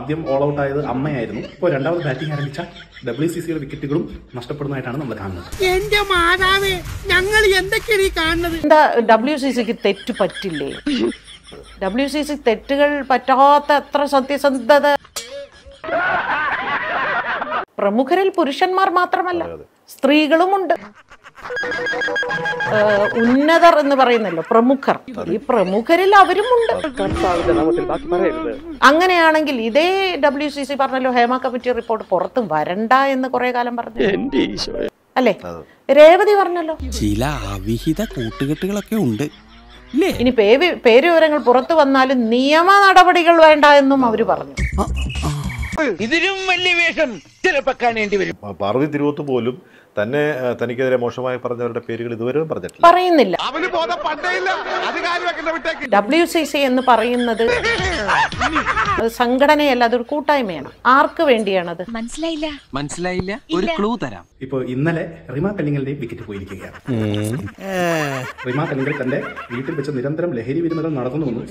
ആദ്യം all out ആയത് അമ്മയായിരുന്നു ഇപ്പോൾ രണ്ടാമത് ബാറ്റിംഗ് ആരംഭിച്ച ഡബ്ല്യു സി സിയുടെ വിക്കറ്റുകളും നഷ്ടപ്പെടുന്നതായിട്ടാണ് നമ്മൾ കാണുന്നത് എന്റെ മാതാവേ ഞങ്ങൾ എന്തൊക്കെയാണ് ഈ കാണുന്നത് എന്താ ഡബ്ല്യു സി സിക്ക് തെറ്റ് പറ്റില്ലേ ഡബ്ല്യു സി സി തെറ്റുകൾ പറ്റാത്ത അത്ര സത്യസന്ധത പ്രമുഖരിൽ പുരുഷന്മാർ മാത്രമല്ല സ്ത്രീകളുമുണ്ട് ഏഹ്, ഉന്നതർ എന്ന് പറയുന്നല്ലോ പ്രമുഖർ ഈ പ്രമുഖരിൽ അവരുമുണ്ട് അങ്ങനെയാണെങ്കിൽ ഇതേ ഡബ്ല്യു സി സി പറഞ്ഞല്ലോ ഹേമ കമ്മിറ്റി റിപ്പോർട്ട് പുറത്ത് വരണ്ട എന്ന് കുറെ കാലം പറഞ്ഞു അല്ലേ രേവതി പറഞ്ഞല്ലോ ചില അവിഹിത കൂട്ടുകെട്ടുകളൊക്കെ ഉണ്ട് ഇല്ലേ ഇനി പേര് പേര് വിവരങ്ങൾ പുറത്തു വന്നാലും നിയമ നടപടികൾ വേണ്ട എന്നും അവർ പറഞ്ഞു ഇതിലും വലിയ വേഷം ചിലപ്പോ കാണേണ്ടി വരും പാർവതി തിരുവോത്ത് പോലും തന്നെ ആ, തനിക്കെതിരെ മോശമായി പറഞ്ഞവരുടെ പേരുകൾ ഇതുവരെ പറഞ്ഞിട്ടില്ല പറയുന്നില്ല ഡബ്ല്യു സി സി എന്ന് പറയുന്നത് അത് സംഘടനയല്ല അതൊരു കൂട്ടായ്മയാണ് ആർക്ക് വേണ്ടിയാണത് മനസ്സിലായില്ല മനസ്സിലായില്ല ഒരു ക്ലൂ തരാം ഇപ്പോൾ ഇന്നലെ റിമ കല്ലിങ്ങലിന്റെ വിക്കറ്റ് പോയിരിക്കുകയാണ് റിമ കല്ലിങ്ങൽ തന്റെ വീട്ടിൽ വെച്ച് നിരന്തരം ലഹരി വിരുന്നുകൾ നടത്തുന്നുവെന്നും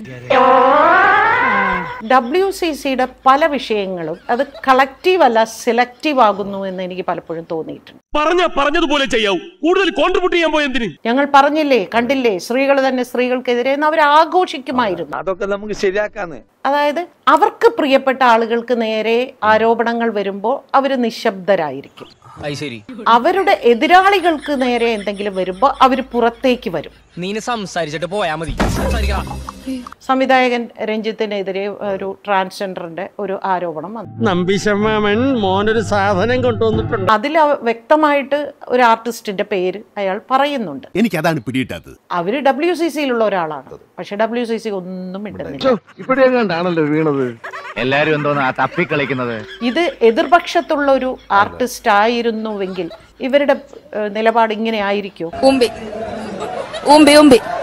ഡബ്ല്യു സി സിയുടെ പല വിഷയങ്ങളും അത് കളക്റ്റീവ് അല്ല സെലക്റ്റീവ് ആകുന്നു എന്ന് എനിക്ക് പലപ്പോഴും തോന്നിയിട്ടുണ്ട് പറഞ്ഞ പറഞ്ഞതുപോലെ ചെയ്യാവൂ കൂടുതൽ കോൺട്രിബ്യൂട്ട് ചെയ്യാൻ പോയെന്തിന് ഞങ്ങൾ പറഞ്ഞില്ലേ കണ്ടില്ലേ സ്ത്രീകൾ തന്നെ സ്ത്രീകൾക്കെതിരെ എന്ന് അവർ ആഘോഷിക്കുമായിരുന്നു അതൊക്കെ നമുക്ക് ശരിയാക്കാന്ന് അതായത് അവർക്ക് പ്രിയപ്പെട്ട ആളുകൾക്ക് നേരെ ആരോപണങ്ങൾ വരുമ്പോൾ അവർ നിശബ്ദരായിരിക്കും ശരി അവരുടെ എതിരാളികൾക്ക് നേരെ എന്തെങ്കിലും വരുമ്പോൾ അവർ പുറത്തേക്ക് വരും നീ സംസാരിച്ചിട്ട് പോയാ മതി സംവിധായകൻ രഞ്ജിത്തിനെതിരെ ഒരു ട്രാൻസ്ജെൻഡറിന്റെ ഒരു ആരോപണം വന്നു നമ്പിശമാമൻ മോനൊരു സാധനം കൊണ്ടുവന്നിട്ടുണ്ട് അതിൽ അവ- വ്യക്തമായിട്ട് ഒരു ആർട്ടിസ്റ്റിന്റെ പേര് അയാൾ പറയുന്നുണ്ട് എനിക്കതാണ് പിടിയിട്ടത് അവര് ഡബ്ല്യു സി സിയിലുള്ള ഒരാളാണ് പക്ഷെ ഡബ്ല്യു സി സി ഒന്നും മിണ്ടുന്നില്ല ഇവിടെ എങ്ങാണ്ടാണല്ലോ വീണത് എല്ലാരും എന്തോന്നാ തപ്പിക്കളിക്കുന്നത് ഇത് എതിർപക്ഷത്തുള്ള ഒരു ആർട്ടിസ്റ്റ് ആയിരുന്നുവെങ്കിൽ ഇവരുടെ ഏഹ്, നിലപാട് ഇങ്ങനെ ആയിരിക്കും ഉമ്പി ഉമ്പി ഉമ്പി